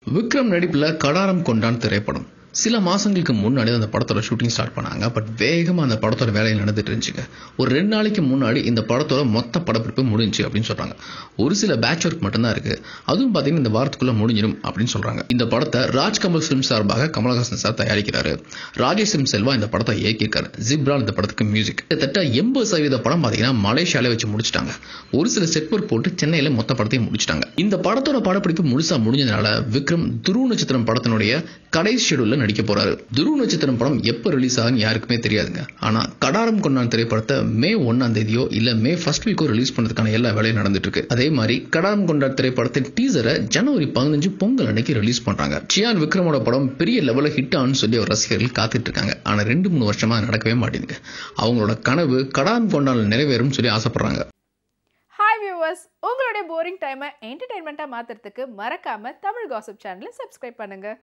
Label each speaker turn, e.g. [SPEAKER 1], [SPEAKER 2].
[SPEAKER 1] விக்ரம் நடிப்புல கடாரம் கொண்டான் திரைப்படம் சில மாசங்களுக்கு முன்னாடி அந்த படத்தோட ஷூட்டிங் ஸ்டார்ட் பண்ணாங்க பட் வேகமா அந்த படத்தோட வேலையில் நடந்துட்டு இருந்துச்சுங்க ஒரு ரெண்டு நாளைக்கு முன்னாடி இந்த படத்தோட மொத்த படப்பிடிப்பு முடிஞ்சு அப்படின்னு சொல்றாங்க ஒரு சில பேட்ச் ஒர்க் மட்டும்தான் இருக்கு அதுவும் பாத்தீங்கன்னா இந்த வாரத்துக்குள்ள முடிஞ்சிடும் அப்படின்னு சொல்றாங்க இந்த படத்தை ராஜ்கமல் ஃபிலிம் சார்பாக கமலஹாசன் சார் தயாரிக்கிறாரு ராஜேஷ் எம் செல்வா இந்த படத்தை இயக்கியிருக்காரு ஜிப்ரான் இந்த படத்துக்கு மியூசிக் கிட்டத்தட்ட எண்பது சதவீத படம் பாத்தீங்கன்னா மலேசியால வச்சு முடிச்சிட்டாங்க ஒரு சில செட் ஒர்க் போட்டு சென்னையில மொத்த படத்தையும் முடிச்சிட்டாங்க இந்த படத்தோட படப்பிடிப்பு முழுசா முடிஞ்சதுனால விக்ரம் துருவ நட்சத்திரம் படத்தினுடைய கடைசி ஷெடியூல்ல நடிக்க போறாரு துருவ நட்சத்திரம் படம் எப்ப ரிலீஸ் ஆகுன்னு யாருக்குமே தெரியாதுங்க ஆனா கடாரம் கொண்டான் திரைப்படத்தை மே ஒன்னாம் தேதியோ இல்ல மே ஃபர்ஸ்ட் வீக்கோ ரிலீஸ் பண்ணதுக்கான எல்லா வேலையும் நடந்துட்டு இருக்கு அதே மாதிரி கடாரம் கொண்டான் திரைப்படத்தின் டீசரை ஜனவரி பதினஞ்சு பொங்கல் அன்னைக்கு ரிலீஸ் பண்றாங்க சியான் விக்ரமோட படம் பெரிய லெவலில் ஹிட் ஆன்னு சொல்லி அவர் ரசிகர்கள் காத்துட்டு இருக்காங்க ஆனா ரெண்டு மூணு வருஷமா அது நடக்கவே மாட்டேங்குது அவங்களோட கனவு கடாரம் கொண்டான் நிறைவேறும் சொல்லி ஆசைப்படுறாங்க
[SPEAKER 2] ஹாய் வியூவர்ஸ் உங்களுடைய போரிங் டைமை என்டர்டைன்மெண்ட்டாக மாற்றுறதுக்கு மறக்காமல் தமிழ் காசிப் சேனலை சப்ஸ்கிரைப் பண்ணுங்கள்